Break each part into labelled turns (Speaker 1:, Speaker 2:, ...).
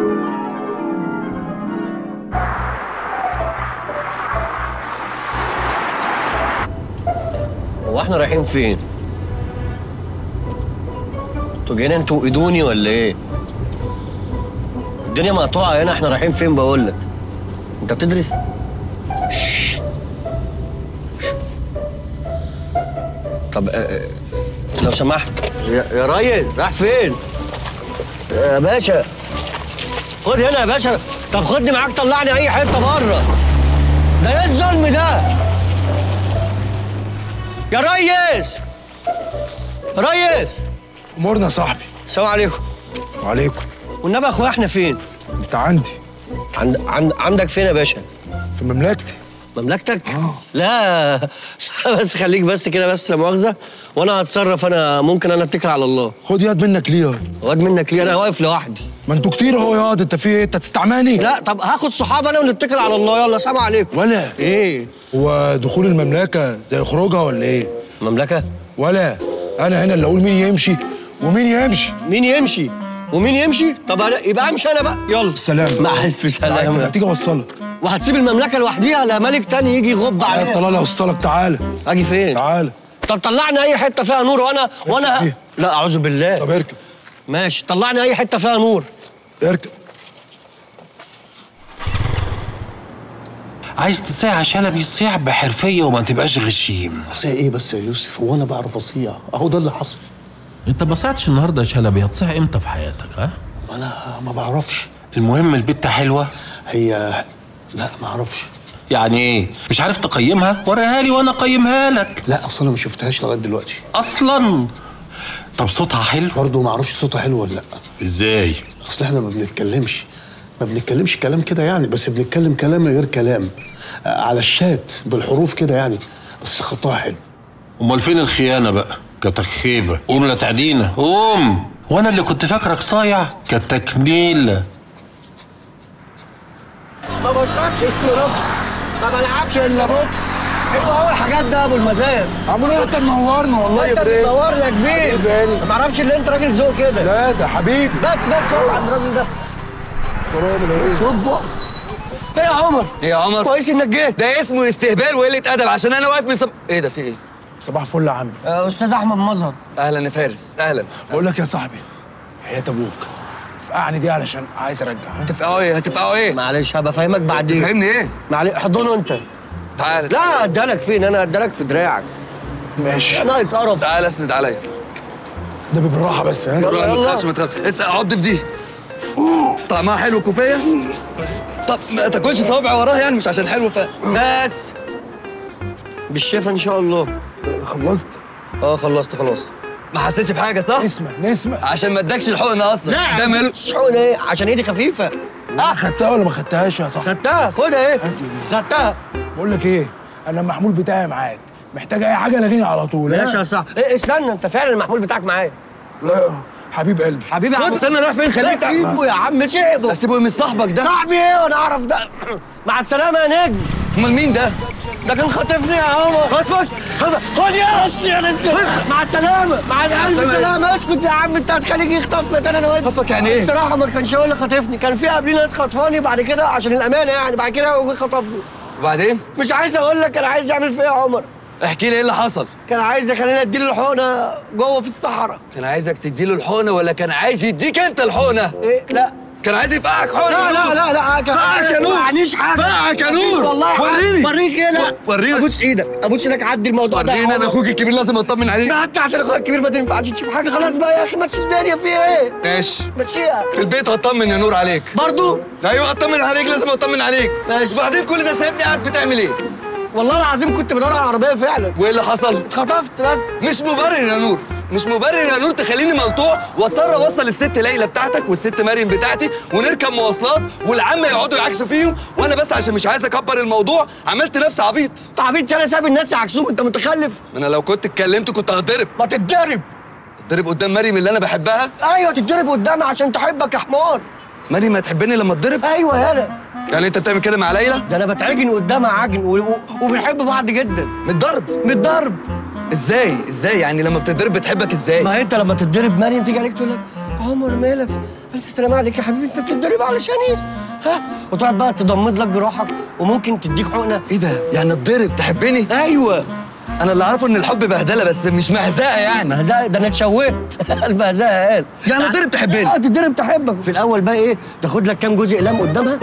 Speaker 1: هو احنا رايحين فين؟ انتوا جايين انتوا ايدوني ولا ايه؟ الدنيا مقطوعة هنا احنا رايحين فين بقول لك؟ انت بتدرس؟ شش. طب آه، آه، لو سمحت يا يا ريس رايح فين؟ يا باشا خد هنا يا باشا طب خدني معاك طلعني اي حته بره ده ايه الظلم ده؟ يا ريس ريس
Speaker 2: امورنا يا صاحبي
Speaker 1: السلام عليكم
Speaker 2: وعليكم
Speaker 1: والنبي يا اخويا احنا فين؟
Speaker 2: انت عندي
Speaker 1: عند... عند... عندك فين يا باشا؟
Speaker 2: في مملكتي
Speaker 1: مملكتك؟
Speaker 2: آه.
Speaker 1: لا بس خليك بس كده بس لا مؤاخذة وانا هتصرف انا ممكن انا اتكل على الله
Speaker 2: خد يد منك ليه ياض؟
Speaker 1: واد منك ليه انا واقف لوحدي
Speaker 2: ما انتوا كتير اهو ياض انت في ايه انت تستعماني
Speaker 1: لا طب هاخد صحاب انا ونتكل على الله يلا سلام عليكم
Speaker 2: ولا
Speaker 1: ايه
Speaker 2: هو دخول المملكه زي خروجها ولا ايه
Speaker 1: مملكة
Speaker 2: ولا انا هنا اللي اقول مين يمشي ومين يمشي
Speaker 1: مين يمشي ومين يمشي طب أنا يبقى امشي انا بقى يلا
Speaker 2: بالسلامه
Speaker 1: مع الف
Speaker 2: انت
Speaker 1: سلامة
Speaker 2: تيجي اوصلك
Speaker 1: وهتسيب المملكة لوحديها لا ملك تاني يجي يغب عليها
Speaker 2: طلال اوصلك تعالى
Speaker 1: اجي فين؟
Speaker 2: تعالى
Speaker 1: طب طلعني اي حتة فيها نور وانا وانا
Speaker 2: فين؟
Speaker 1: لا اعوذ بالله
Speaker 2: طب اركب
Speaker 1: ماشي طلعني اي حتة فيها نور
Speaker 2: اركب
Speaker 3: عايز تساعة شلبي صيع بحرفية وما تبقاش غشيم
Speaker 4: اصيع ايه بس يا يوسف هو انا بعرف اصيع اهو ده اللي حصل
Speaker 3: انت ما صعدش النهارده يا شلبي هتصيع امتى في حياتك ها
Speaker 4: انا ما بعرفش
Speaker 3: المهم البت حلوة
Speaker 4: هي لا ما اعرفش
Speaker 3: يعني ايه مش عارف تقيمها وريها لي وانا اقيمها لك
Speaker 4: لا اصل انا ما شفتهاش لغايه دلوقتي
Speaker 3: اصلا طب صوتها حلو
Speaker 4: برضه ما اعرفش صوتها حلو ولا لا
Speaker 3: ازاي
Speaker 4: اصل احنا ما بنتكلمش ما بنتكلمش كلام كده يعني بس بنتكلم كلام غير كلام آه، على الشات بالحروف كده يعني بس خطها حلو
Speaker 3: امال فين الخيانة بقى كتخيبة قوم لا تعدينا قوم وانا اللي كنت فاكرك صايع كتكنيل
Speaker 1: ما بشربش ستروكس ما بلعبش الا بوكس ايه هو الحاجات ده يا ابو المزاج
Speaker 2: عمرنا انت منورنا والله
Speaker 1: انت
Speaker 2: يا
Speaker 1: بتدور يا كبير
Speaker 2: غالي.
Speaker 1: ما تعرفش ان انت راجل ذوق كده
Speaker 2: لا ده حبيبي
Speaker 1: بس بس اقف عند الراجل ده صوت بقف ايه يا عمر
Speaker 5: ايه يا عمر
Speaker 1: كويس انك جيت
Speaker 5: ده اسمه استهبال وقله ادب عشان انا واقف مصب... ايه ده في ايه
Speaker 2: صباح الفل يا عم
Speaker 1: آه، استاذ احمد مظهر
Speaker 5: اهلا يا فارس اهلا
Speaker 2: بقول لك يا صاحبي حياة ابوك فقعني دي علشان عايز ارجع
Speaker 5: هتفقعوا ايه هتفقعوا ايه
Speaker 1: معلش هبقى افهمك بعدين
Speaker 5: فهمني ايه
Speaker 1: معلش حضنه انت
Speaker 5: تعالى
Speaker 1: لا ادالك فين انا ادالك في دراعك
Speaker 2: ماشي
Speaker 1: ناقص قرف
Speaker 5: تعالى اسند عليا
Speaker 2: ده بالراحه بس ها
Speaker 1: يلا،
Speaker 5: روح ما
Speaker 1: يلا.
Speaker 5: تخافش ما تخافش اسال عض في دي طعمها حلو كوفيه طب ما تاكلش صوابع وراها يعني مش عشان حلو ف
Speaker 1: بس بالشفا ان شاء الله
Speaker 2: خلصت
Speaker 1: اه خلصت خلاص
Speaker 5: ما حسيتش بحاجه صح
Speaker 2: نسمع نسمع
Speaker 5: عشان ما ادكش الحقنه اصلا ده مل
Speaker 1: شحون ايه عشان ايدي خفيفه
Speaker 2: اه خدتها ولا ما خدتهاش يا صاحبي
Speaker 1: خدتها خدها ايه
Speaker 2: هاتي دي.
Speaker 1: خدتها
Speaker 2: بقول لك ايه انا المحمول بتاعي معاك محتاج اي حاجه لغيني على طول ها؟
Speaker 1: ماشي يا صاحبي ايه استنى انت فعلا المحمول بتاعك معايا
Speaker 2: لا حبيب قلبي
Speaker 1: حبيبي يا عم
Speaker 5: استنى رايح فين خليك
Speaker 1: لا سيبه يا عم سيبه
Speaker 5: اسيبه من صاحبك ده
Speaker 1: صاحبي ايه وانا اعرف ده مع السلامه يا نجم
Speaker 5: امال مين ده
Speaker 1: ده كان خاطفني يا عمر خد فش خد خد يا بس يا اسكت مع السلامه مع الف
Speaker 5: السلامة.
Speaker 1: سلامه اسكت يا عم انت هتخليك يخطفنا تاني انا وانت
Speaker 5: خطفك يعني ايه؟
Speaker 1: الصراحه ما كانش هو اللي خاطفني كان في قبليه ناس خطفاني بعد كده عشان الامانه يعني بعد كده هو جه خطفني
Speaker 5: وبعدين
Speaker 1: مش عايز اقول لك كان عايز يعمل فيا يا عمر
Speaker 5: احكي لي ايه اللي حصل
Speaker 1: كان عايز يخليني اديله الحقنه جوه في الصحراء
Speaker 5: كان عايزك تديله الحقنه ولا كان عايز يديك انت الحقنه
Speaker 1: ايه لا
Speaker 5: كان عايز يفقعك حقنه
Speaker 1: لا لا لا لا كان
Speaker 5: فقعك يا
Speaker 1: ما
Speaker 5: نور.
Speaker 1: معنيش حاجه
Speaker 5: فقعك يا
Speaker 1: مفيش
Speaker 5: نور.
Speaker 1: والله
Speaker 5: وريني.
Speaker 1: وريك ايه لا
Speaker 5: وريني.
Speaker 1: ابوس ايدك ابوس ايدك عدي الموضوع ده يا
Speaker 5: وريني انا
Speaker 1: عمر.
Speaker 5: اخوك الكبير لازم اطمن عليك
Speaker 1: لا انت عشان اخويا الكبير ما تنفعش تشوف حاجه خلاص بقى يا اخي ماتش الدنيا في ايه
Speaker 5: ماشي
Speaker 1: ماشيها
Speaker 5: في البيت هطمن يا نور عليك
Speaker 1: برضو
Speaker 5: ايوه اطمن عليك لازم اطمن عليك
Speaker 1: ماشي.
Speaker 5: وبعدين كل ده سايبني قاعد بتعمل ايه
Speaker 1: والله العظيم كنت بدور على العربيه فعلا
Speaker 5: وايه اللي حصل
Speaker 1: اتخطفت بس
Speaker 5: مش مبرر يا نور مش مبرر يا نور تخليني مقطوع واضطر اوصل الست ليلى بتاعتك والست مريم بتاعتي ونركب مواصلات والعامه يقعدوا يعكسوا فيهم وانا بس عشان مش عايز اكبر الموضوع عملت نفسي عبيط
Speaker 1: تعبيط انا سايب الناس يعكسوك انت متخلف
Speaker 5: ما انا لو كنت اتكلمت كنت هتضرب
Speaker 1: ما تتضرب
Speaker 5: اتضرب قدام مريم اللي انا بحبها
Speaker 1: ايوه تتضرب قدامي عشان تحبك يا حمار
Speaker 5: مريم هتحبني لما اتضرب
Speaker 1: ايوه يالا
Speaker 5: يعني انت بتعمل كده مع ليلى
Speaker 1: ده انا بتعجن قدامها عجن و... و... وبنحب بعض جدا
Speaker 5: من الضرب
Speaker 1: من الضرب
Speaker 5: ازاي ازاي يعني لما بتتضرب بتحبك ازاي
Speaker 1: ما انت لما تتضرب مريم تيجي عليك تقول لك عمر مالك الف سلامة عليك يا حبيبي انت بتتدرب علشان ايه؟ ها؟ وتقعد بقى تضمد لك جراحك وممكن تديك حقنه
Speaker 5: ايه ده يعني اتضرب تحبني
Speaker 1: ايوه
Speaker 5: انا اللي اعرفه ان الحب بهدله بس مش مهزقه يعني
Speaker 1: مهزقه ده انا اتشوهت المهزقه قال
Speaker 5: يعني اتضرب تحبني
Speaker 1: اه تتضرب تحبك في الاول بقى ايه تاخد لك كام جزء اقلام قدامها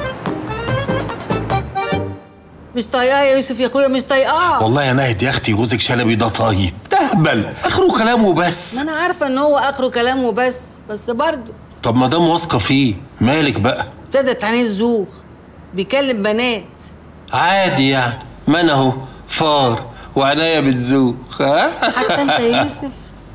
Speaker 6: مش طايقاه يا يوسف يا اخويا مش طايقاه
Speaker 3: والله يا ناهد يا اختي جوزك شلبي ده طيب تهبل اخره كلامه بس
Speaker 6: ما انا عارفه ان هو اخره كلام وبس بس برضه
Speaker 3: طب ما دام واثقه فيه مالك بقى
Speaker 6: ابتدت عينيه الزوغ بيكلم بنات
Speaker 3: عادي يعني ما انا اهو فار وعناية بتزوق ها
Speaker 6: حتى انت يا يوسف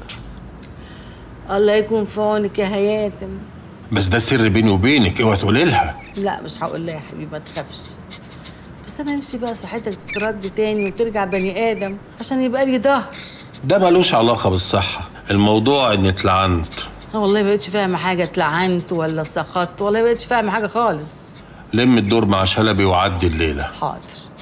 Speaker 6: الله يكون في عونك يا هياتم
Speaker 3: بس ده سر بيني وبينك اوعى تقولي لها
Speaker 6: لا مش هقول لها يا حبيبي ما تخافش بس انا نفسي بقى صحتك تترد تاني وترجع بني ادم عشان يبقى لي ظهر
Speaker 3: ده ملوش علاقه بالصحه الموضوع اني اتلعنت
Speaker 6: اه والله ما بقتش فاهمه حاجه اتلعنت ولا سخطت والله ما بقتش فاهمه حاجه خالص
Speaker 3: لم الدور مع شلبي وعدي الليله
Speaker 6: حاضر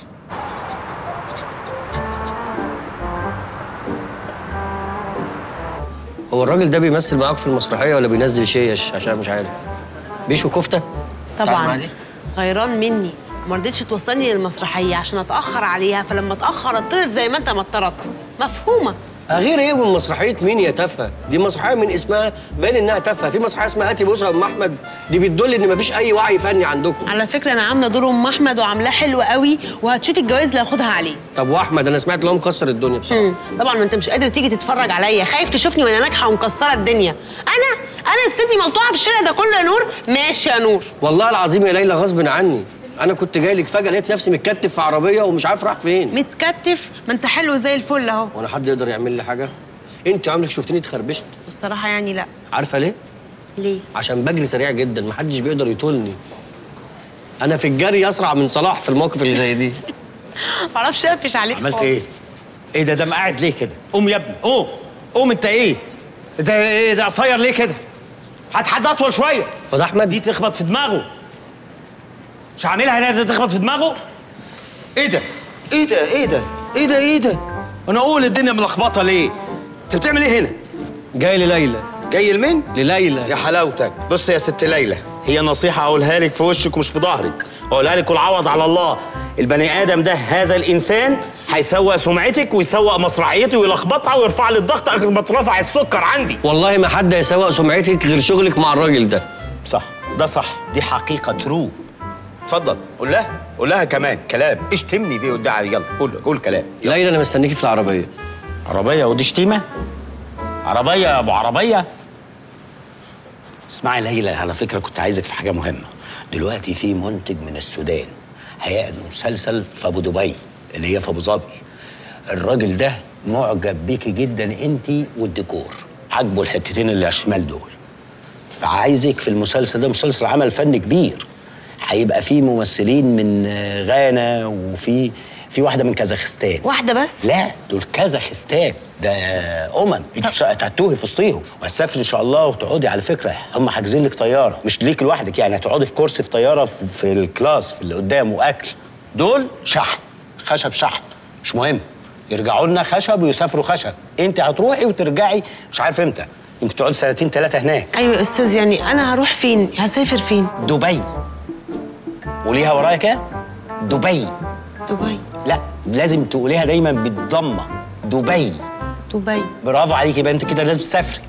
Speaker 1: هو الراجل ده بيمثل معاك في المسرحيه ولا بينزل شيش عشان مش عارف بيشو كفته تعال
Speaker 7: طبعا
Speaker 1: معلش.
Speaker 7: غيران مني ما رضيتش توصلني للمسرحيه عشان اتاخر عليها فلما اتاخر اطرد زي ما انت ما اتطردت مفهومه
Speaker 1: غير ايه من مسرحيه مين يا تافهه دي مسرحيه من اسمها باين انها تافهه في مسرحيه اسمها هاتي بوسه يا ام احمد دي بتدل ان مفيش اي وعي فني عندكم
Speaker 7: على فكره انا عامله دور ام احمد وعاملاه حلو قوي وهتشوفي الجوائز اللي هاخدها عليه
Speaker 1: طب واحمد انا سمعت ان هو مكسر الدنيا بصراحه
Speaker 7: مم. طبعا ما انت مش قادر تيجي تتفرج عليا خايف تشوفني وانا ناجحه ومكسره الدنيا انا انا تسيبني ملطوعه في الشارع ده كله يا نور ماشي يا نور
Speaker 1: والله العظيم يا ليلى غصب عني انا كنت جاي لك فجاه لقيت نفسي متكتف في عربيه ومش عارف راح فين
Speaker 7: متكتف ما انت حلو زي الفل اهو
Speaker 1: وانا حد يقدر يعمل لي حاجه انت عمرك شفتني اتخربشت
Speaker 7: الصراحه يعني لا
Speaker 1: عارفه ليه
Speaker 7: ليه
Speaker 1: عشان بجري سريع جدا محدش بيقدر يطولني انا في الجري اسرع من صلاح في المواقف اللي زي دي
Speaker 7: معرفش اقفش عليك
Speaker 8: عملت ايه؟
Speaker 7: خالص.
Speaker 8: ايه ده ده مقعد ليه كده؟ قوم يا ابني قوم قوم انت ايه؟ ده ايه ده قصير ليه كده؟ هات حد اطول شويه
Speaker 1: وده احمد
Speaker 8: دي تخبط في دماغه مش عاملها هنا دي تخبط في دماغه؟ ايه ده؟ ايه ده؟ ايه ده؟ ايه ده ايه ده؟ انا اقول الدنيا ملخبطه ليه؟ انت بتعمل ايه هنا؟
Speaker 1: جاي لليلى
Speaker 8: جاي لمين؟
Speaker 1: لليلى
Speaker 8: يا حلاوتك بص يا ست ليلى هي نصيحة أقولها لك في وشك ومش في ظهرك أقولها لك والعوض على الله البني آدم ده هذا الإنسان هيسوق سمعتك ويسوق مسرحيتي ويلخبطها ويرفع لي الضغط أكتر ما ترفع السكر عندي
Speaker 1: والله ما حد هيسوق سمعتك غير شغلك مع الراجل ده
Speaker 8: صح ده صح دي حقيقة ترو اتفضل قول لها قول لها كمان كلام اشتمني فيه قدام يلا قول قول كلام يلا.
Speaker 1: ليلى انا مستنيكي في العربيه
Speaker 8: عربية ودي شتيمة عربية يا أبو عربية اسمعي ليلى على فكرة كنت عايزك في حاجة مهمة دلوقتي في منتج من السودان هيعمل مسلسل في أبو دبي اللي هي في أبو ظبي الراجل ده معجب بيكي جدا انت والديكور عاجبه الحتتين اللي على الشمال دول فعايزك في المسلسل ده مسلسل عمل فني كبير هيبقى فيه ممثلين من آه، غانا وفي في واحده من كازاخستان
Speaker 7: واحده بس
Speaker 8: لا دول كازاخستان ده امم انت مش هتتوهي في وسطيهم وهتسافري ان شاء الله وتقعدي على فكره هم حاجزين لك طياره مش ليك لوحدك يعني هتقعدي في كرسي في طياره في, في الكلاس في اللي قدام واكل دول شحن خشب شحن مش مهم يرجعوا لنا خشب ويسافروا خشب انت هتروحي وترجعي مش عارف امتى يمكن تقعدي سنتين ثلاثه هناك
Speaker 7: ايوه يا استاذ يعني انا هروح فين هسافر فين
Speaker 8: دبي قوليها ورايا كده دبي
Speaker 7: دبي
Speaker 8: لا لازم تقوليها دايما بالضمه دبي
Speaker 7: دبي
Speaker 8: برافو عليكي يبقى انت كده لازم تسافري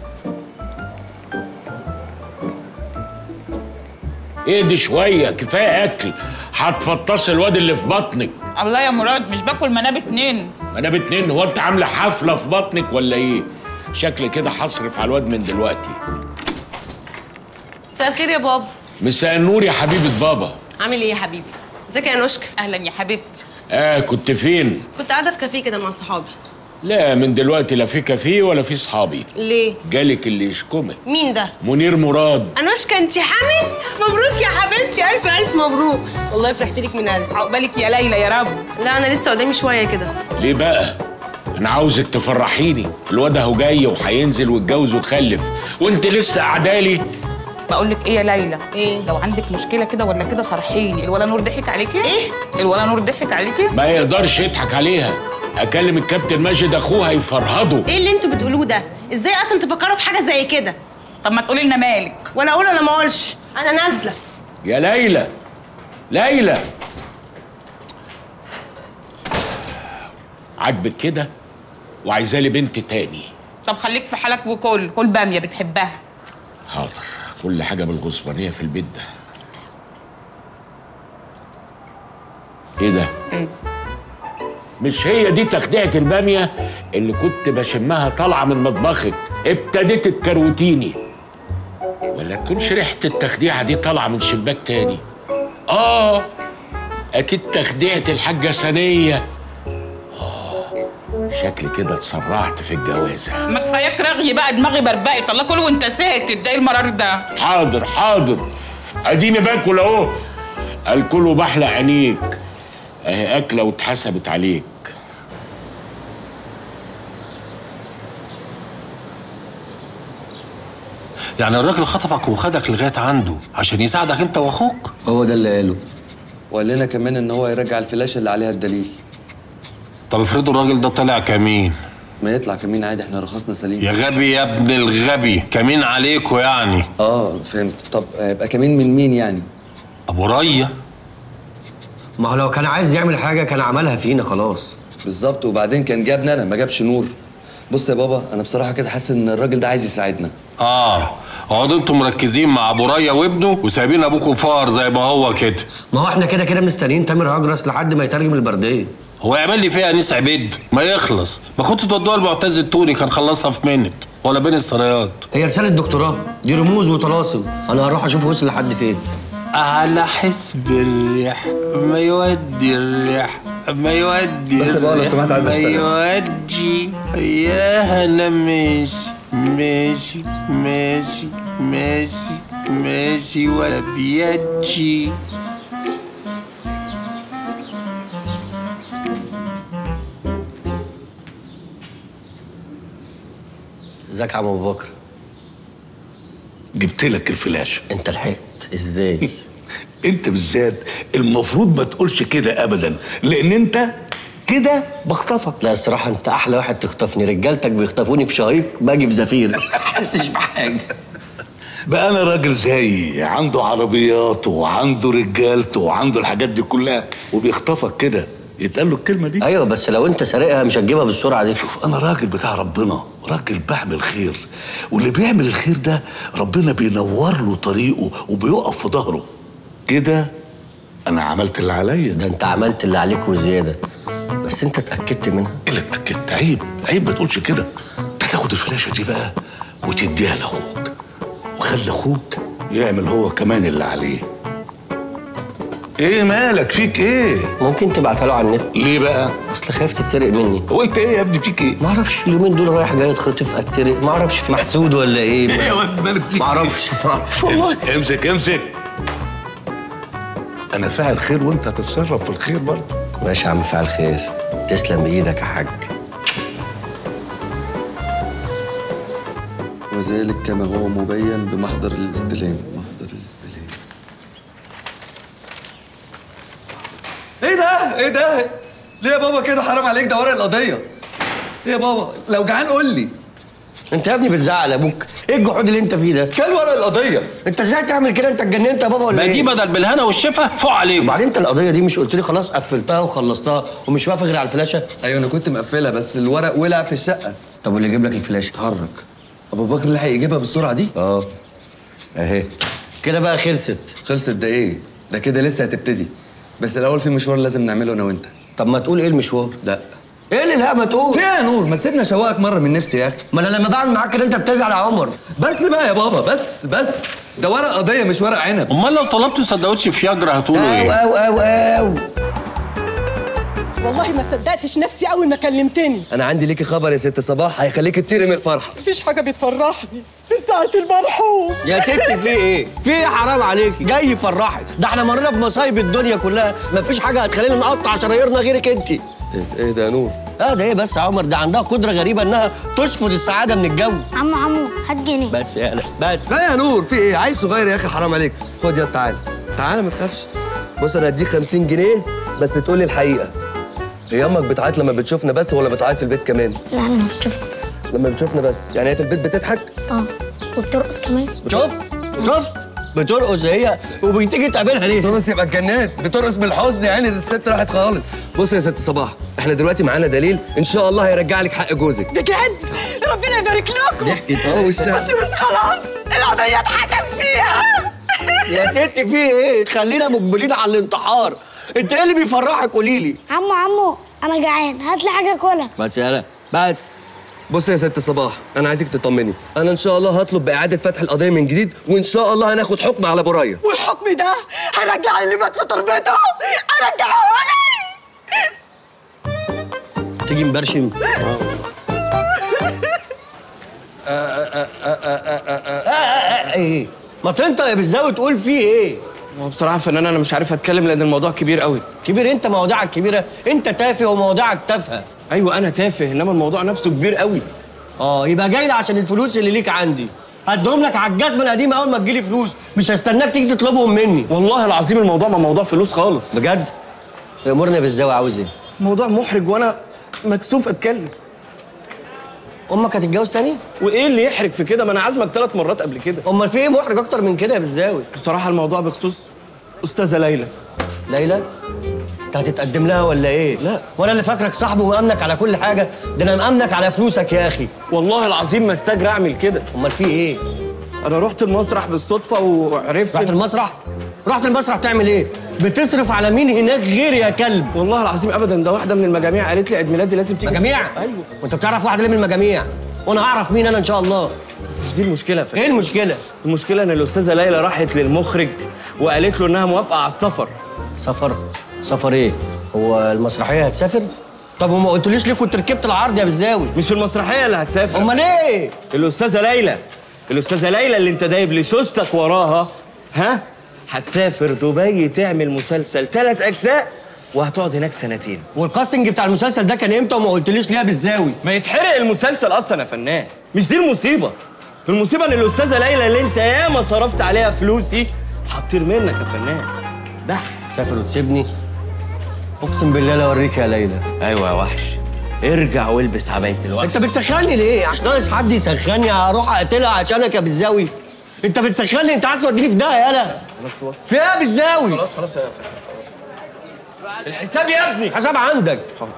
Speaker 9: اهدي شويه كفايه اكل هتفطسي الواد اللي في بطنك
Speaker 10: الله يا مراد مش باكل مناب اتنين
Speaker 9: ما انا باتنين هو انت عامله حفله في بطنك ولا ايه شكل كده هصرف على الواد من دلوقتي
Speaker 7: مساء الخير يا بابا
Speaker 9: مساء النور يا حبيبه بابا
Speaker 7: عامل ايه يا حبيبي ازيك يا نوشكا
Speaker 10: اهلا يا حبيبتي
Speaker 9: اه كنت فين
Speaker 7: كنت قاعده في كافيه كده مع صحابي
Speaker 9: لا من دلوقتي لا في كافيه ولا في صحابي
Speaker 7: ليه
Speaker 9: جالك اللي يشكمك
Speaker 7: مين ده
Speaker 9: منير مراد
Speaker 7: انوشكا انت حامل مبروك يا حبيبتي الف الف مبروك والله فرحت لك من قلبي
Speaker 10: عقبالك يا ليلى يا رب
Speaker 7: لا انا لسه قدامي شويه كده
Speaker 9: ليه بقى انا عاوزك تفرحيني الواد اهو جاي وهينزل ويتجوز ويخلف وانت لسه قاعدالي
Speaker 10: بقول لك ايه يا ليلى ايه لو عندك مشكله كده ولا كده صرحيني الولا نور ضحك عليكي
Speaker 7: إيه؟
Speaker 10: الولا نور ضحك عليكي
Speaker 9: ما يقدرش يضحك عليها اكلم الكابتن ماجد اخوها يفرهده
Speaker 7: ايه اللي انتوا بتقولوه ده ازاي اصلا تفكروا في حاجه زي كده
Speaker 10: طب ما تقولي لنا مالك
Speaker 7: ولا اقول ولا ما اقولش انا نازله
Speaker 9: يا ليلى ليلى عاجبك كده وعايزالي بنت تاني
Speaker 10: طب خليك في حالك وكل كل باميه بتحبها
Speaker 9: حاضر كل حاجه بالغصبانيه في البيت ده ايه ده مش هي دي تخديعة البامية اللي كنت بشمها طالعة من مطبخك ابتديت تكروتيني ولا تكونش ريحة التخديعة دي طالعة من شباك تاني اه اكيد تخديعة الحاجة سنية اه شكلي كده اتسرعت في الجوازة
Speaker 10: ما كفاياك رغي بقى دماغي بربقت الله كل وانت ساكت ده ايه المرار ده
Speaker 9: حاضر حاضر اديني باكل اهو الكل وبحلق عينيك اهي اكله واتحسبت عليك
Speaker 3: يعني الراجل خطفك وخدك لغايه عنده عشان يساعدك انت واخوك
Speaker 1: هو ده اللي قاله
Speaker 5: وقال لنا كمان ان هو يرجع الفلاشه اللي عليها الدليل
Speaker 3: طب افرضوا الراجل ده طلع كمين
Speaker 5: ما يطلع كمين عادي احنا رخصنا سليم
Speaker 3: يا غبي يا ابن الغبي كمين عليكوا يعني
Speaker 5: اه فهمت طب هيبقى كمين من مين يعني
Speaker 3: ابو ريا
Speaker 1: ما هو لو كان عايز يعمل حاجه كان عملها فينا خلاص
Speaker 5: بالظبط وبعدين كان جابني انا ما جابش نور بص يا بابا انا بصراحه كده حاسس ان الراجل ده عايز يساعدنا
Speaker 3: اه اقعدوا انتوا مركزين مع ابو ريا وابنه وسايبين ابوكوا فار زي ما هو كده
Speaker 1: ما هو احنا كده كده مستنيين تامر هجرس لحد ما يترجم البرديه
Speaker 3: هو يعمل لي فيها انيس عبيد ما يخلص ما كنت تودوها المعتز التوني كان خلصها في منت ولا بين السرايات
Speaker 1: هي رساله دكتوراه دي رموز وطلاسم انا هروح اشوف وصل لحد فين
Speaker 3: على حسب الريح ما يودي الريح ما يودي
Speaker 5: بس بقى لو
Speaker 3: الريح
Speaker 5: سمحت عايز
Speaker 3: ما
Speaker 5: أشتغل.
Speaker 3: يودي يا انا ماشي ماشي ماشي ماشي ماشي ولا بيجي
Speaker 1: ازيك يا عم ابو بكر
Speaker 11: جبت لك الفلاش
Speaker 1: انت لحقت ازاي
Speaker 11: انت بالذات المفروض ما تقولش كده ابدا لان انت كده بخطفك
Speaker 1: لا الصراحه انت احلى واحد تخطفني رجالتك بيخطفوني في شهيق باجي في زفير ما حسيتش بحاجه
Speaker 11: بقى انا راجل زيي عنده عربياته وعنده رجالته وعنده الحاجات دي كلها وبيخطفك كده يتقال له الكلمه دي
Speaker 1: ايوه بس لو انت سارقها مش هتجيبها بالسرعه دي
Speaker 11: شوف انا راجل بتاع ربنا راجل بعمل خير واللي بيعمل الخير ده ربنا بينور له طريقه وبيقف في ظهره كده انا عملت اللي عليا
Speaker 1: ده انت عملت اللي عليك وزياده بس انت اتاكدت منها
Speaker 11: اللي اتاكدت عيب عيب ما تقولش كده انت تاخد الفلاشه دي بقى وتديها لاخوك وخلي اخوك يعمل هو كمان اللي عليه ايه مالك فيك ايه
Speaker 1: ممكن تبعتها له على النت
Speaker 11: ليه بقى
Speaker 1: اصل خايف تتسرق مني
Speaker 11: هو انت ايه يا ابني فيك ايه
Speaker 1: ما اعرفش اليومين دول رايح جاي اتخطف اتسرق ما اعرفش في محسود ولا ايه
Speaker 11: ايه يا واد مالك فيك
Speaker 1: ما اعرفش ما اعرفش والله
Speaker 11: امسك امسك امسك انا فاعل خير وانت هتتصرف في الخير برضه
Speaker 1: ماشي يا عم فعل خير تسلم بايدك يا حاج
Speaker 5: وذلك كما هو مبين بمحضر الاستلام محضر الاستلام ايه ده ايه ده ليه يا بابا كده حرام عليك ده ورق القضيه ايه يا بابا لو جعان قول لي
Speaker 1: انت يا ابني بتزعل ابوك ايه الجحود اللي انت فيه ده
Speaker 5: كان ورق القضيه
Speaker 1: انت ازاي تعمل كده انت اتجننت يا بابا ولا
Speaker 3: ما
Speaker 1: ايه
Speaker 3: دي بدل بالهنا والشفا فوق عليكم
Speaker 1: وبعدين انت القضيه دي مش قلت لي خلاص قفلتها وخلصتها ومش واقف غير على الفلاشه
Speaker 5: ايوه انا كنت مقفلها بس الورق ولع في الشقه
Speaker 1: طب واللي يجيب لك الفلاشه
Speaker 5: اتحرك ابو بكر لحق يجيبها بالسرعه دي
Speaker 1: اه اهي كده بقى خلصت
Speaker 5: خلصت ده ايه ده كده لسه هتبتدي بس الاول في مشوار لازم نعمله انا وانت
Speaker 1: طب ما تقول ايه المشوار
Speaker 5: لا
Speaker 1: ايه اللي لا ما تقول
Speaker 5: في إيه يا نور ما تسيبني اشوقك مره من نفسي يا اخي
Speaker 1: ما انا لما بعمل معاك كده انت بتزعل يا عمر
Speaker 5: بس بقى يا بابا بس بس ده ورق قضيه مش ورق عنب
Speaker 3: امال لو طلبتوا سندوتش فياجرا هتقولوا
Speaker 1: او
Speaker 3: ايه
Speaker 1: او او او
Speaker 12: والله ما صدقتش نفسي اول ما كلمتني
Speaker 5: انا عندي ليكي خبر يا ست صباح هيخليك تطيري من الفرحه
Speaker 12: مفيش حاجه بتفرحني في ساعه المرحوم
Speaker 1: يا ست في ايه؟ في ايه حرام عليك؟ جاي يفرحك، ده احنا مرينا بمصايب الدنيا كلها، مفيش حاجه هتخلينا نقطع شراييرنا غيرك انت.
Speaker 5: ايه إيه ده يا نور
Speaker 1: اه ده ايه بس يا عمر ده عندها قدره غريبه انها تشفط السعاده من الجو.
Speaker 13: عمو عمو هات جنيه
Speaker 1: بس يا لا بس
Speaker 5: لا يا نور في ايه عيل صغير يا اخي حرام عليك خد يا تعالى تعالى ما تخافش بص انا هديك 50 جنيه بس تقول لي الحقيقه هي امك بتعيط لما بتشوفنا بس ولا بتعيط في البيت كمان
Speaker 13: لا انا بشوفك
Speaker 5: لما بتشوفنا بس يعني هي في البيت بتضحك
Speaker 13: اه وبترقص كمان
Speaker 1: شفت شفت بترقص هي وبتيجي تقابلها ليه؟
Speaker 5: بترقص يبقى اتجننت بترقص بالحزن يعني دي الست راحت خالص بص يا ست صباح احنا دلوقتي معانا دليل ان شاء الله هيرجع لك حق جوزك
Speaker 12: بجد ربنا يبارك لكم
Speaker 5: ضحكت اه وشها
Speaker 12: بس مش خلاص القضية اتحكم فيها
Speaker 1: يا ست في ايه؟ خلينا مقبلين على الانتحار انت ايه اللي بيفرحك قولي لي
Speaker 13: عمو عمو انا جعان هات لي حاجه كلها
Speaker 1: بس يلا بس
Speaker 5: بص يا ست صباح انا عايزك تطمني انا ان شاء الله هطلب باعاده فتح القضيه من جديد وان شاء الله هناخد حكم على برايه
Speaker 12: والحكم ده هيرجع اللي مات في تربته هرجعه لي
Speaker 1: تيجي مبرشم ايه ما تنطق يا بالزاوي تقول فيه ايه
Speaker 14: هو بصراحه يا فنان انا مش عارف اتكلم لان الموضوع كبير قوي
Speaker 1: كبير انت مواضيعك كبيره انت تافه ومواضيعك تافهه
Speaker 14: ايوه انا تافه انما الموضوع نفسه كبير قوي
Speaker 1: اه يبقى جاي لي عشان الفلوس اللي ليك عندي هديهم لك على الجزمه القديمه اول ما تجيلي فلوس مش هستناك تيجي تطلبهم مني
Speaker 14: والله العظيم الموضوع ما موضوع فلوس خالص
Speaker 1: بجد امرني بالزاوي عاوز ايه
Speaker 14: موضوع محرج وانا مكسوف اتكلم
Speaker 1: امك هتتجوز تاني
Speaker 14: وايه اللي يحرج في كده ما انا عازمك ثلاث مرات قبل كده
Speaker 1: امال في ايه محرج اكتر من كده يا بالزاوي
Speaker 14: بصراحه الموضوع بخصوص استاذه ليلى
Speaker 1: ليلى انت هتتقدم لها ولا ايه
Speaker 14: لا
Speaker 1: وانا اللي فاكرك صاحبي ومأمنك على كل حاجه ده انا مأمنك على فلوسك يا اخي
Speaker 14: والله العظيم ما استجرى اعمل كده
Speaker 1: امال في ايه
Speaker 14: انا رحت المسرح بالصدفه وعرفت
Speaker 1: رحت المسرح رحت المسرح تعمل ايه بتصرف على مين هناك غيري يا كلب
Speaker 14: والله العظيم ابدا ده واحده من المجاميع قالت لي عيد ميلادي لازم تيجي
Speaker 1: مجاميع
Speaker 14: ايوه
Speaker 1: وانت بتعرف واحد ليه من المجاميع وانا اعرف مين انا ان شاء الله
Speaker 14: مش دي المشكله فكرة.
Speaker 1: ايه المشكله
Speaker 14: المشكله ان الاستاذه ليلى راحت للمخرج وقالت له انها موافقه على السفر
Speaker 1: سفر سفر ايه هو المسرحيه هتسافر طب وما قلتليش ليه كنت ركبت العرض يا بالزاوي
Speaker 14: مش المسرحيه اللي هتسافر
Speaker 1: امال ايه
Speaker 14: الاستاذه ليلى الاستاذه ليلى اللي انت دايب لشوشتك وراها ها هتسافر دبي تعمل مسلسل ثلاث اجزاء وهتقعد هناك سنتين
Speaker 1: والكاستنج بتاع المسلسل ده كان امتى وما قلتليش ليه يا بالزاوي
Speaker 14: ما يتحرق المسلسل اصلا يا فنان مش دي المصيبه المصيبه ان الاستاذه ليلى اللي انت ياما صرفت عليها فلوسي هتطير منك يا فنان بح
Speaker 1: سافر وتسيبني اقسم بالله لا اوريك يا ليلى
Speaker 14: ايوه يا وحش ارجع والبس عبايه الوحش
Speaker 1: انت بتسخني ليه عشان ناقص حد يسخني هروح اقتلها عشانك يا بالزاوي انت بتسخني انت عايز توديني في ده يالا في ايه يا بالزاوي
Speaker 14: خلاص خلاص يا فنان الحساب يا ابني
Speaker 1: حساب عندك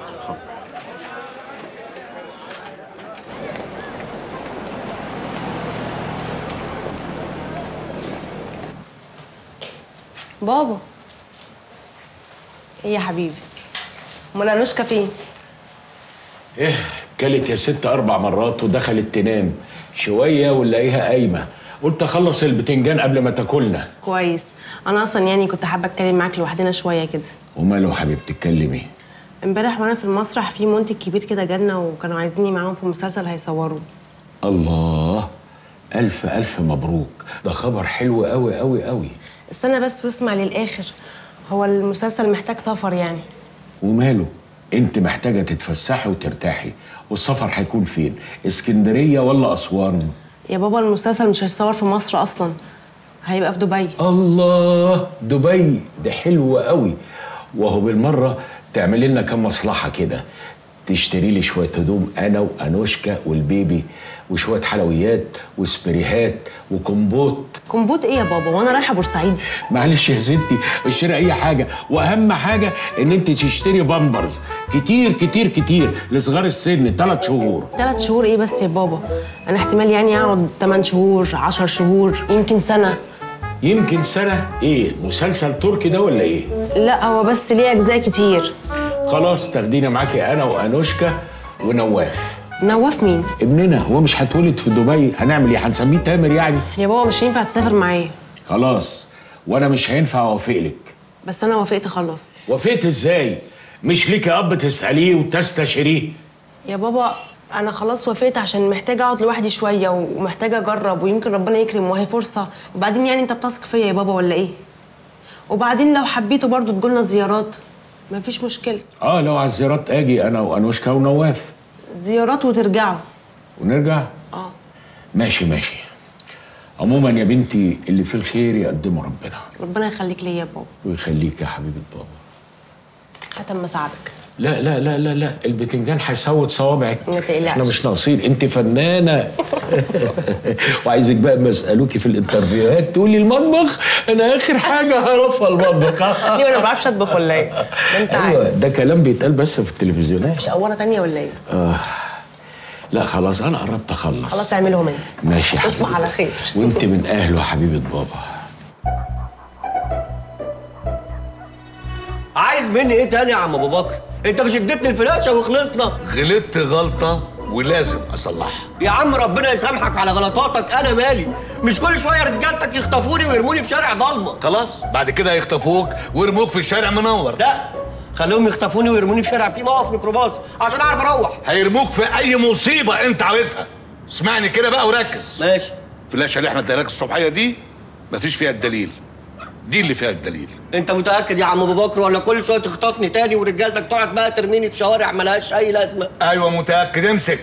Speaker 7: بابا ايه يا حبيبي امال انوشكا فين
Speaker 9: ايه كلت يا ست اربع مرات ودخلت تنام شويه ونلاقيها قايمه قلت اخلص البتنجان قبل ما تاكلنا
Speaker 7: كويس انا اصلا يعني كنت حابه اتكلم معاك لوحدنا شويه كده
Speaker 9: وماله حبيبتي تتكلمي
Speaker 7: امبارح وانا في المسرح في منتج كبير كده جالنا وكانوا عايزيني معاهم في مسلسل هيصوروه
Speaker 9: الله الف الف مبروك ده خبر حلو قوي قوي قوي
Speaker 7: استنى بس واسمع للاخر هو المسلسل محتاج سفر يعني
Speaker 9: وماله انت محتاجه تتفسحي وترتاحي والسفر هيكون فين اسكندريه ولا اسوان
Speaker 7: يا بابا المسلسل مش هيتصور في مصر اصلا هيبقى في دبي
Speaker 9: الله دبي ده حلو قوي وهو بالمره تعمل لنا كام مصلحه كده تشتري لي شويه هدوم انا وانوشكا والبيبي وشويه حلويات وسبريهات وكمبوت
Speaker 7: كمبوت ايه يا بابا وانا رايحه بورسعيد
Speaker 9: معلش يا ستي اشتري اي حاجه واهم حاجه ان انت تشتري بامبرز كتير كتير كتير لصغار السن ثلاث شهور
Speaker 7: ثلاث شهور ايه بس يا بابا انا احتمال يعني اقعد 8 شهور 10 شهور يمكن سنه
Speaker 9: يمكن سنه ايه مسلسل تركي ده ولا ايه
Speaker 7: لا هو بس ليه اجزاء كتير
Speaker 9: خلاص تاخدينا معاكي انا وانوشكا ونواف
Speaker 7: نواف مين
Speaker 9: ابننا هو مش هتولد في دبي هنعمل ايه هنسميه تامر يعني
Speaker 7: يا بابا مش ينفع تسافر معايا
Speaker 9: خلاص وانا مش هينفع اوافق لك
Speaker 7: بس انا وافقت خلاص
Speaker 9: وافقت ازاي مش ليكي اب تساليه وتستشيريه
Speaker 7: يا بابا انا خلاص وافقت عشان محتاجه اقعد لوحدي شويه ومحتاجه اجرب ويمكن ربنا يكرم وهي فرصه وبعدين يعني انت بتثق فيا يا بابا ولا ايه وبعدين لو حبيتوا برضو تجولنا زيارات مفيش مشكله
Speaker 9: اه لو على الزيارات اجي انا وانوشكا ونواف
Speaker 7: زيارات وترجعوا
Speaker 9: ونرجع
Speaker 7: اه
Speaker 9: ماشي ماشي عموما يا بنتي اللي في الخير يقدمه ربنا
Speaker 7: ربنا يخليك ليا يا بابا
Speaker 9: ويخليك يا حبيبه بابا
Speaker 7: هتم ساعدك
Speaker 9: لا لا لا لا لا البتنجان هيسود صوابعك
Speaker 7: ما تقلقش.
Speaker 9: احنا مش ناقصين انت فنانه وعايزك بقى ما اسالوكي في الانترفيوهات تقولي المطبخ انا اخر حاجه هعرفها المطبخ
Speaker 7: ليه انا ما بعرفش اطبخ ولا ايه؟ ده انت
Speaker 9: ايوه
Speaker 7: عارف
Speaker 9: ده كلام بيتقال بس في التلفزيونات
Speaker 7: مش قوره تانية ولا ايه؟
Speaker 9: آه. لا خلاص انا قربت اخلص
Speaker 7: خلاص اعملهم انت
Speaker 9: ماشي يا
Speaker 7: تصبح
Speaker 9: حبيبي
Speaker 7: على خير
Speaker 9: وانت من اهله حبيبه بابا
Speaker 1: عايز مني ايه تاني يا عم ابو بكر انت مش اديتني الفلاشه وخلصنا
Speaker 11: غلطت غلطه ولازم اصلحها
Speaker 1: يا عم ربنا يسامحك على غلطاتك انا مالي مش كل شويه رجالتك يخطفوني ويرموني في شارع ضلمه
Speaker 11: خلاص بعد كده يخطفوك ويرموك في الشارع منور
Speaker 1: لا خليهم يخطفوني ويرموني في شارع فيه موقف ميكروباص عشان اعرف اروح
Speaker 11: هيرموك في اي مصيبه انت عاوزها اسمعني كده بقى وركز
Speaker 1: ماشي
Speaker 11: الفلاشه اللي احنا اديناك الصبحيه دي مفيش فيها الدليل دي اللي فيها الدليل
Speaker 1: انت متاكد يا عم ابو بكر ولا كل شويه تخطفني تاني ورجالتك تقعد بقى ترميني في شوارع ملهاش اي لازمه
Speaker 11: ايوه متاكد امسك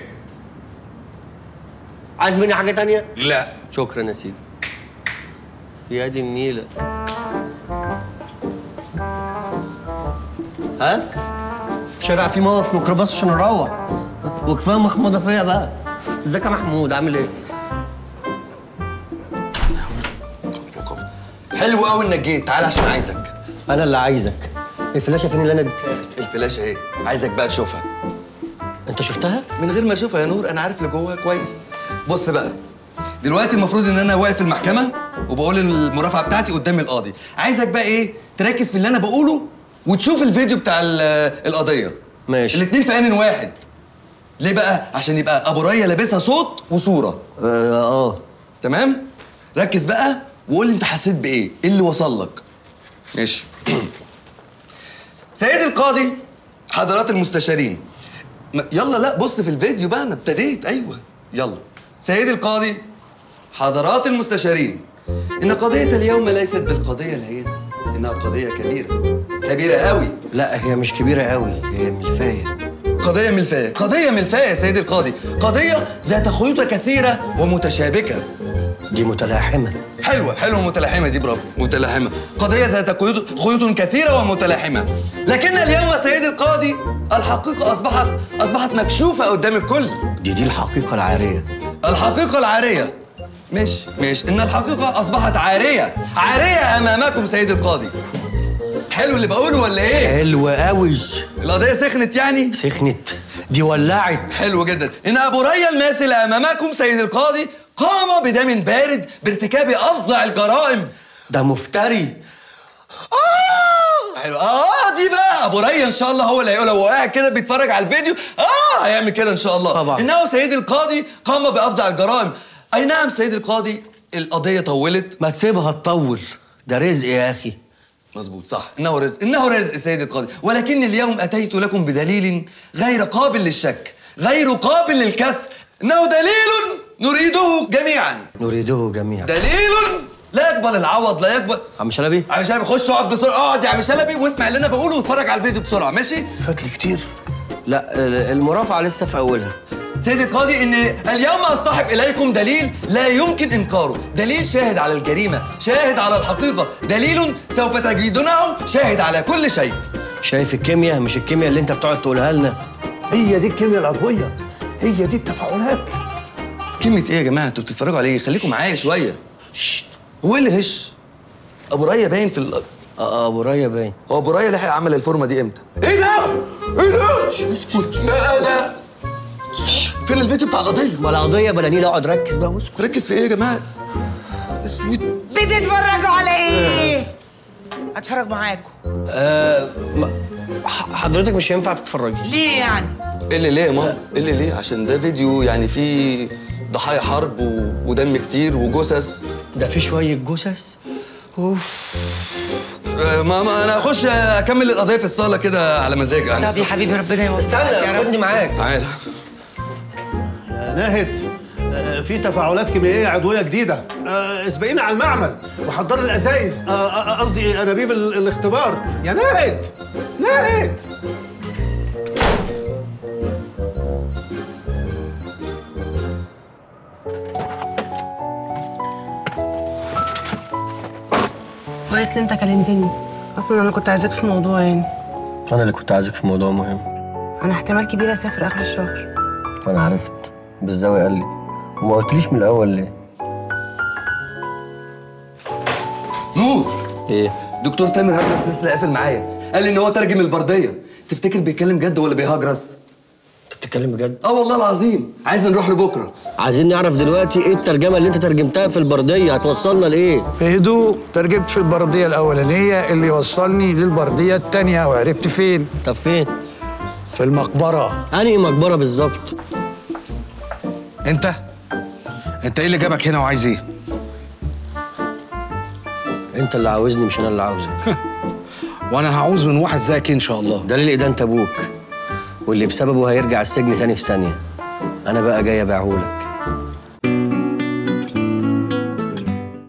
Speaker 1: عايز مني حاجه تانية
Speaker 11: لا
Speaker 1: شكرا يا سيدي يا دي النيله ها شارع فيه موقف ميكروباص عشان نروح وكفايه مخمضه فيا بقى ازيك يا محمود عامل ايه
Speaker 5: حلو قوي انك جيت تعال عشان عايزك
Speaker 1: انا اللي عايزك الفلاشه فين اللي انا اديتها لك
Speaker 5: الفلاشه ايه عايزك بقى تشوفها
Speaker 1: انت شفتها
Speaker 5: من غير ما اشوفها يا نور انا عارف اللي جواها كويس بص بقى دلوقتي المفروض ان انا واقف في المحكمه وبقول المرافعه بتاعتي قدام القاضي عايزك بقى ايه تركز في اللي انا بقوله وتشوف الفيديو بتاع ال- القضيه
Speaker 1: ماشي
Speaker 5: الاتنين في ان واحد ليه بقى عشان يبقى ابو ريا لابسها صوت وصوره
Speaker 1: اه اه
Speaker 5: تمام ركز بقى وقول لي انت حسيت بايه ايه اللي وصل لك ماشي سيدي القاضي حضرات المستشارين م- يلا لا بص في الفيديو بقى انا ابتديت ايوه يلا سيدي القاضي حضرات المستشارين ان قضيه اليوم ليست بالقضيه الهينه انها قضيه كبيره كبيره قوي
Speaker 1: لا هي مش كبيره قوي هي ملفايه
Speaker 5: قضيه ملفايه قضيه ملفايه يا سيدي القاضي قضيه ذات خيوط كثيره ومتشابكه
Speaker 1: دي متلاحمه
Speaker 5: حلوه حلوه متلاحمه دي برافو متلاحمه قضيه ذات خيوط خيوط كثيره ومتلاحمه لكن اليوم سيدي القاضي الحقيقه اصبحت اصبحت مكشوفه قدام الكل
Speaker 1: دي دي الحقيقه العاريه
Speaker 5: الحقيقه العاريه مش مش ان الحقيقه اصبحت عاريه عاريه امامكم سيدي القاضي حلو اللي بقوله ولا ايه
Speaker 1: حلو قوي
Speaker 5: القضيه سخنت يعني
Speaker 1: سخنت دي ولعت
Speaker 5: حلو جدا ان ابو ريا الماثل امامكم سيد القاضي قام بدم بارد بارتكاب افظع الجرائم
Speaker 1: ده مفتري
Speaker 5: حلو اه دي بقى ابو ريا ان شاء الله هو اللي هيقولها وهو قاعد كده بيتفرج على الفيديو اه هيعمل كده ان شاء الله
Speaker 1: طبعا.
Speaker 5: انه سيد القاضي قام بافظع الجرائم اي نعم سيد القاضي القضيه طولت
Speaker 1: ما تسيبها تطول ده رزق يا اخي
Speaker 5: مظبوط صح انه رزق انه رزق سيد القاضي ولكن اليوم اتيت لكم بدليل غير قابل للشك غير قابل للكث انه دليل نريده جميعا
Speaker 1: نريده جميعا
Speaker 5: دليل لا يقبل العوض لا يقبل
Speaker 1: عم شلبي
Speaker 5: عم شلبي خش اقعد بسرعه اقعد يا عم شلبي واسمع اللي انا بقوله واتفرج على الفيديو بسرعه ماشي
Speaker 1: فاكر كتير لا ال- المرافعه لسه في اولها
Speaker 5: سيدي القاضي ان اليوم اصطحب اليكم دليل لا يمكن انكاره دليل شاهد على الجريمه شاهد على الحقيقه دليل سوف تجدونه شاهد على كل شيء
Speaker 1: شايف الكيمياء مش الكيمياء اللي انت بتقعد تقولها لنا
Speaker 4: هي دي الكيمياء العضويه هي دي التفاعلات
Speaker 5: كلمة ايه يا جماعة؟ انتوا بتتفرجوا على ايه؟ خليكم معايا شوية. ششت. هو ايه اللي هش؟ ابو ريا باين في ال...
Speaker 1: اه ابو ريا باين
Speaker 5: هو ابو ريا لحق عمل الفورمة دي امتى؟
Speaker 4: ايه ده؟ ايه ده؟ اسكت ده ده
Speaker 5: فين الفيديو بتاع القضية؟
Speaker 1: بلا قضيه بلا نيله اقعد ركز بقى واسكت
Speaker 5: ركز في ايه يا جماعة؟ اسود
Speaker 12: بتتفرجوا على ايه؟ اتفرج معاكم
Speaker 1: آه ما- ح- حضرتك مش هينفع تتفرجي
Speaker 12: ليه يعني؟
Speaker 5: ايه اللي ليه يا ماما؟ ايه اللي ليه؟ عشان ده فيديو يعني فيه ضحايا حرب و... ودم كتير وجثث
Speaker 1: ده في شويه جثث اوف
Speaker 5: آه، ماما انا اخش اكمل القضية في الصالة كده على مزاجي
Speaker 12: طب
Speaker 5: انا
Speaker 12: يا حبيبي ربنا يوفقك يا
Speaker 1: استنى
Speaker 12: رب
Speaker 1: خدني معاك
Speaker 5: تعالى
Speaker 15: يا ناهد آه، في تفاعلات كيميائيه عضويه جديده آه، اسبقينا على المعمل وحضر الازايز آه، آه، قصدي انابيب ال- الاختبار يا ناهد ناهد
Speaker 7: كويس إن انت كلمتني اصلا انا كنت عايزاك في موضوع يعني
Speaker 1: انا اللي كنت عايزك في موضوع مهم
Speaker 7: انا احتمال كبير اسافر اخر الشهر
Speaker 1: وانا عرفت بالزاوية قال لي وما قلتليش من الاول ليه
Speaker 5: نور
Speaker 1: ايه
Speaker 5: دكتور تامر هجرس لسه قافل معايا قال لي ان هو ترجم البرديه تفتكر بيتكلم جد ولا بيهجرس
Speaker 1: انت بتتكلم بجد
Speaker 5: اه والله العظيم عايزنا نروح له بكره
Speaker 1: عايزين نعرف دلوقتي ايه الترجمة اللي انت ترجمتها في البردية هتوصلنا لايه
Speaker 2: بهدوء ترجمت في البرديه الاولانيه اللي وصلني للبرديه الثانيه وعرفت فين
Speaker 1: طب فين
Speaker 2: في المقبره
Speaker 1: انهي مقبرة بالظبط
Speaker 16: انت انت ايه اللي جابك هنا وعايز ايه
Speaker 1: انت اللي عاوزني مش انا اللي عاوزك
Speaker 16: وانا هعوز من واحد زيك ان شاء الله
Speaker 1: ده ليه ده انت ابوك واللي بسببه هيرجع السجن تاني في ثانية انا بقى جاي ابيعهولك